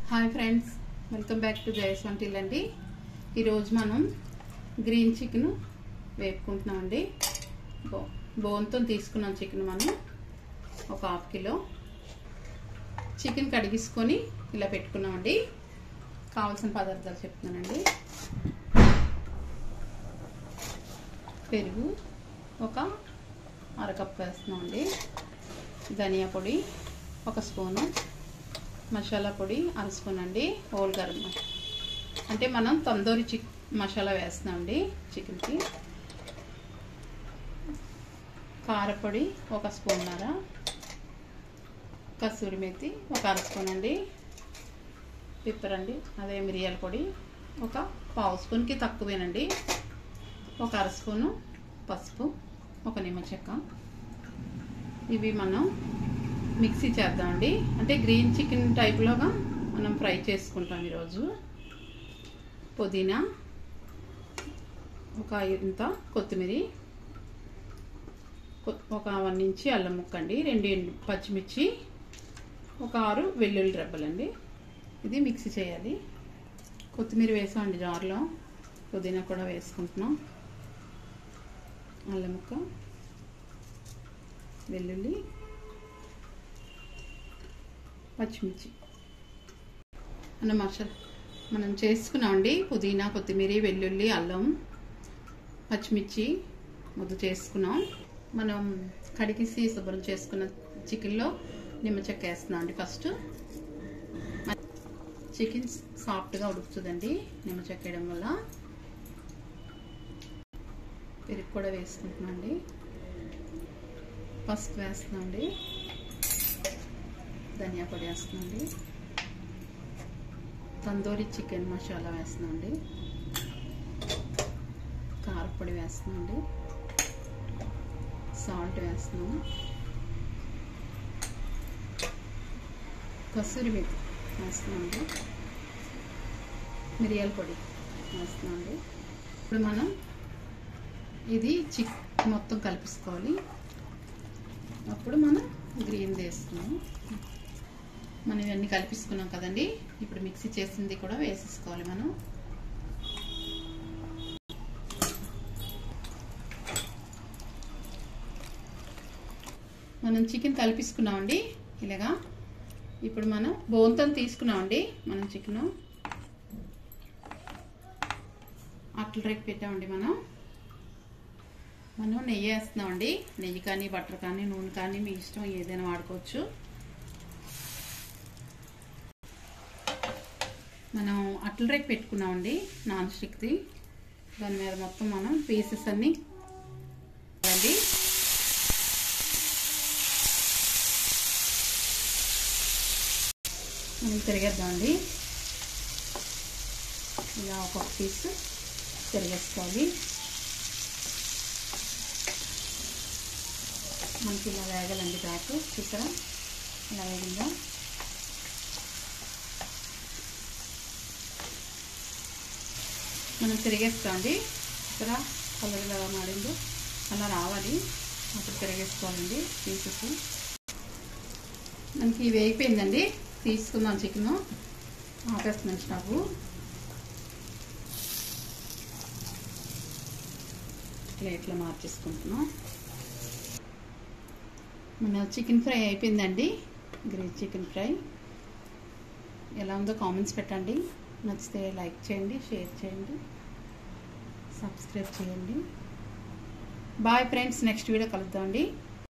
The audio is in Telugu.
hi friends welcome back to జయస్ వంటిల్ అండి ఈరోజు మనం గ్రీన్ చికెన్ వేపుకుంటున్నామండి బో బోన్తో తీసుకున్నాం చికెన్ మనం ఒక హాఫ్ కిలో చికెన్ కడిగించుకొని ఇలా పెట్టుకున్నామండి కావాల్సిన పదార్థాలు చెప్తున్నానండి పెరుగు ఒక అరకప్పు వేస్తున్నామండి ధనియా పొడి ఒక స్పూను మసాలా పొడి అర స్పూన్ అండి హోల్ గరం అంటే మనం తందూరి చిక్ మసాలా వేస్తున్నామండి చికెన్కి కారపొడి ఒక స్పూన్నర కస్తూరి మెత్తి ఒక అర స్పూన్ అండి పిప్పర్ అండి అదే మిరియాల పొడి ఒక పావు స్పూన్కి తక్కువేనండి ఒక అర స్పూను పసుపు ఒక నిమ్మ చెక్క ఇవి మనం మిక్సీ చేద్దామండి అంటే గ్రీన్ చికెన్ టైప్లోగా మనం ఫ్రై చేసుకుంటాం ఈరోజు పుదీనా ఒక ఇంత కొత్తిమీర ఒక వన్ ఇంచి అల్లం ముక్క అండి రెండు పచ్చిమిర్చి ఒక ఆరు వెల్లుల్లి రెబ్బలండి ఇది మిక్సీ చేయాలి కొత్తిమీర వేసామండి జార్లో పుదీనా కూడా వేసుకుంటున్నాం అల్లం ముక్క వెల్లుల్లి పచ్చిమిర్చి మనం మసాలా మనం చేసుకున్నామండి పుదీనా కొత్తిమీర వెల్లుల్లి అల్లం పచ్చిమిర్చి ముద్ద చేసుకున్నాం మనం కడిగిసి శుభ్రం చేసుకున్న చికెన్లో నిమ్మ చెక్క వేస్తున్నాం అండి ఫస్ట్ చికెన్ సాఫ్ట్గా ఉడుకుతుందండి నిమ్మ చెక్క వేయడం వల్ల పెరుగు కూడా వేసుకుంటున్నాం అండి పసుపు వేస్తున్నాం అండి ధనియా పొడి వేస్తున్నాండి తందూరి చికెన్ మసాలా వేస్తున్నాండి కారపొడి వేస్తున్నాండి సాల్ట్ వేస్తున్నాం కసూరి మెత్తి వేస్తున్నాండి మిరియాల పొడి వేస్తున్నాండి ఇప్పుడు మనం ఇది చిక్ మొత్తం కలిపిసుకోవాలి అప్పుడు మనం గ్రీన్ వేస్తున్నాం మనం ఇవన్నీ కలిపిస్తున్నాం కదండి ఇప్పుడు మిక్సీ చేసింది కూడా వేసేసుకోవాలి మనం మనం చికెన్ కలిపిసుకున్నామండి ఇలాగా ఇప్పుడు మనం బోన్తో తీసుకున్నామండి మనం చికెన్ అట్ల రేపు పెట్టామండి మనం మనం నెయ్యి వేస్తున్నామండి నెయ్యి కానీ బటర్ కానీ నూనె కానీ మీ ఇష్టం ఏదైనా వాడుకోవచ్చు మనం అట్ల రేక్ పెట్టుకున్నామండి నాన్ స్టిక్ది దాని మీద మొత్తం మనం పీసెస్ అన్నీ అండి మనం తిరిగేద్దామండి ఇలా ఒక్కొక్క పీస్ తిరిగేసుకోవాలి మనకి ఇలా వేగాలండి బ్యాక్ చూసారా ఇలా వేగిందా మనం తిరిగేస్తామండి ఇక్కడ కలర్ ఎలా మాడిందో అలా రావాలి అప్పుడు తిరిగేసుకోవాలండి పీసెస్ మనకి వేగిపోయిందండి తీసుకుందాం చికెన్ ఆపేస్తున్నాం స్టవ్ ప్లేట్లో మార్చేసుకుంటున్నాం మన చికెన్ ఫ్రై అయిపోయిందండి గ్రేట్ చికెన్ ఫ్రై ఎలా ఉందో కామెంట్స్ పెట్టండి నచ్చితే లైక్ చేయండి షేర్ చేయండి సబ్స్క్రైబ్ చేయండి బాయ్ ఫ్రెండ్స్ నెక్స్ట్ వీడియో కలుద్దామండి